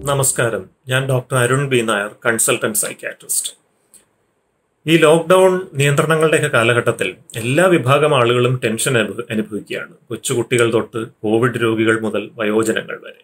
നമസ്കാരം ഞാൻ doctor Arun B Nair consultant psychiatrist ഈ ലോക്ക്ഡൌൺ നിയന്ത്രണങ്ങളുടെയൊക്കെ കാലഘട്ടത്തിൽ എല്ലാ വിഭാഗം ആളുകളും ടെൻഷൻ അനുഭ- അനുഭവിക്കുകയാണ് കൊച്ചുകുട്ടികൾ തൊട്ട് കോവിഡ് രോഗികൾ മുതൽ വയോജനങ്ങൾ വരെ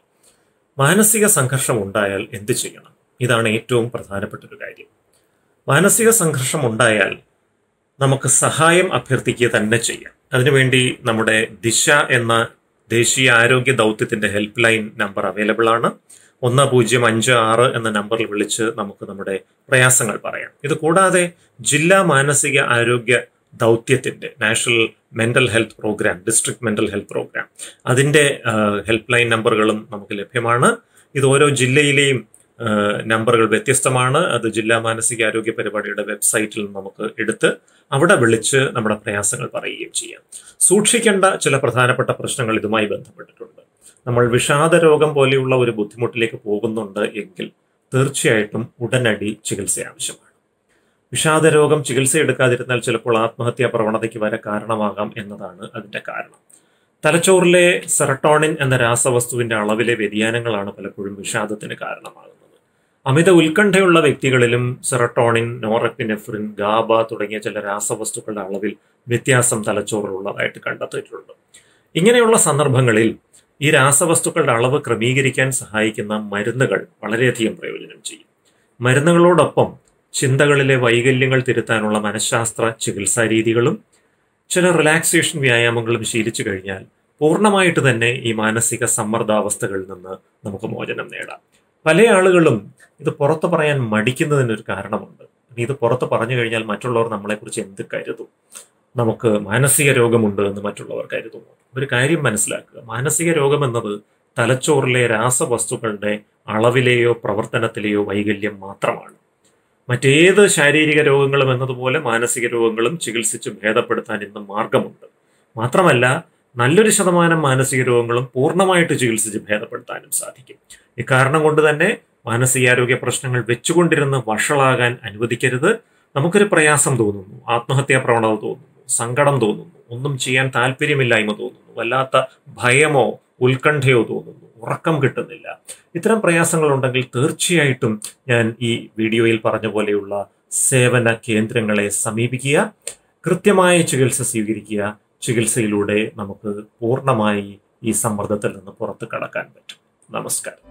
മാനസിക സംഘർഷം ഉണ്ടായാൽ എന്ത് ചെയ്യണം ഇതാണ് ഏറ്റവും പ്രധാനപ്പെട്ട ഒരു കാര്യം മാനസിക സംഘർഷം ഉണ്ടായാൽ നമുക്ക് സഹായം അഭ്യർത്ഥിക്കുക തന്നെ ചെയ്യാം അതിനുവേണ്ടി നമ്മുടെ ദിശ എന്ന ദേശീയ ആരോഗ്യ ദൗത്യത്തിന്റെ ഹെൽപ്പ് ലൈൻ നമ്പർ അവൈലബിൾ ആണ് ഒന്ന് പൂജ്യം അഞ്ച് ആറ് എന്ന നമ്പറിൽ വിളിച്ച് നമുക്ക് നമ്മുടെ പ്രയാസങ്ങൾ പറയാം ഇത് കൂടാതെ ജില്ലാ മാനസിക ആരോഗ്യ ദൗത്യത്തിന്റെ national mental health programme district mental health programme അതിന്റെ ഹെൽപ്പ് ലൈൻ നമ്പറുകളും നമുക്ക് ലഭ്യമാണ് ഇത് ഓരോ ജില്ലയിലെയും ആ, നമ്പറുകൾ വ്യത്യസ്തമാണ് അത് ജില്ലാ മാനസികാരോഗ്യ പരിപാടിയുടെ വെബ്സൈറ്റിൽ നിന്ന് നമുക്ക് എടുത്ത് അവിടെ വിളിച്ച് നമ്മുടെ പ്രയാസങ്ങൾ പറയുകയും ചെയ്യാം സൂക്ഷിക്കേണ്ട ചില പ്രധാനപ്പെട്ട പ്രശ്നങ്ങൾ ഇതുമായി ബന്ധപ്പെട്ടിട്ടുണ്ട് നമ്മൾ വിഷാദ രോഗം പോലെയുള്ള ഒരു ബുദ്ധിമുട്ടിലേക്ക് പോകുന്നുണ്ട് എങ്കിൽ തീർച്ചയായിട്ടും ഉടനടി ചികിത്സ ആവശ്യമാണ് വിഷാദ രോഗം ചികിത്സ എടുക്കാതിരുന്നാൽ ചിലപ്പോൾ ആത്മഹത്യാ പ്രവണതയ്ക്ക് വരെ കാരണമാകാം എന്നതാണ് അതിന്റെ കാരണം തലച്ചോറിലെ സെറട്ടോണിൻ എന്ന രാസവസ്തുവിന്റെ അളവിലെ വ്യതിയാനങ്ങളാണ് പലപ്പോഴും വിഷാദത്തിന് കാരണമാകുന്നത് അമിത ഉത്കണ്ഠയുള്ള വ്യക്തികളിലും സെറട്ടോണിൻ നോറെപ്പിനെഫ്രിൻ ഗാബ തുടങ്ങിയ ചില രാസവസ്തുക്കളുടെ അളവിൽ വ്യത്യാസം തലച്ചോറിലുള്ളതായിട്ട് കണ്ടെത്തിയിട്ടുണ്ട് ഇങ്ങനെയുള്ള സന്ദർഭങ്ങളിൽ ഈ രാസവസ്തുക്കളുടെ അളവ് ക്രമീകരിക്കാൻ സഹായിക്കുന്ന മരുന്നുകൾ വളരെയധികം പ്രയോജനം ചെയ്യും മരുന്നുകളോടൊപ്പം ചിന്തകളിലെ വൈകല്യങ്ങൾ തിരുത്താനുള്ള മനഃശാസ്ത്ര ചികിത്സാ രീതികളും ചില റിലാക്സേഷൻ വ്യായാമങ്ങളും ശീലിച്ചു കഴിഞ്ഞാൽ പൂർണ്ണമായിട്ട് തന്നെ ഈ മാനസിക സമ്മർദ്ദാവസ്ഥകളിൽ നിന്ന് നമുക്ക് മോചനം നേടാം പല ആളുകളും ഇത് പുറത്തു പറയാൻ മടിക്കുന്നതിനൊരു കാരണമുണ്ട് ഇനി ഇത് പുറത്ത് പറഞ്ഞു കഴിഞ്ഞാൽ മറ്റുള്ളവർ നമ്മളെക്കുറിച്ച് എന്ത് കരുതും നമുക്ക് മാനസിക രോഗമുണ്ട് എന്ന് മറ്റുള്ളവർ കരുതുന്നു ഒരു കാര്യം മനസ്സിലാക്കുക മാനസിക രോഗം എന്നത് തലച്ചോറിലെ രാസവസ്തുക്കളുടെ അളവിലെയോ പ്രവർത്തനത്തിലെയോ വൈകല്യം മാത്രമാണ് മറ്റേത് ശാരീരിക രോഗങ്ങളും എന്നതുപോലെ മാനസിക രോഗങ്ങളും ചികിത്സിച്ച് ഭേദപ്പെടുത്താൻ ഇന്ന് മാർഗമുണ്ട് മാത്രമല്ല നല്ലൊരു ശതമാനം മാനസിക രോഗങ്ങളും പൂർണ്ണമായിട്ട് ചികിത്സിച്ച് ഭേദപ്പെടുത്താനും സാധിക്കും ഇക്കാരണം കൊണ്ട് തന്നെ മാനസികാരോഗ്യ പ്രശ്നങ്ങൾ വെച്ചുകൊണ്ടിരുന്ന് വഷളാകാൻ അനുവദിക്കരുത് നമുക്കൊരു പ്രയാസം തോന്നുന്നു ആത്മഹത്യാ പ്രവണത തോന്നുന്നു സങ്കടം തോന്നുന്നു ഒന്നും ചെയ്യാൻ താല്പര്യമില്ലായ്മ തോന്നുന്നു വല്ലാത്ത ഭയമോ ഉത്കണ്ഠയോ തോന്നുന്നു ഉറക്കം കിട്ടുന്നില്ല ഇത്തരം പ്രയാസങ്ങൾ ഉണ്ടെങ്കിൽ തീർച്ചയായിട്ടും ഞാൻ ഈ വീഡിയോയിൽ പറഞ്ഞ പോലെയുള്ള സേവന കേന്ദ്രങ്ങളെ സമീപിക്കുക കൃത്യമായ ചികിത്സ സ്വീകരിക്കുക ചികിത്സയിലൂടെ നമുക്ക് പൂർണ്ണമായി ഈ സമ്മർദ്ദത്തിൽ നിന്ന് പുറത്ത് കടക്കാൻ പറ്റും നമസ്കാരം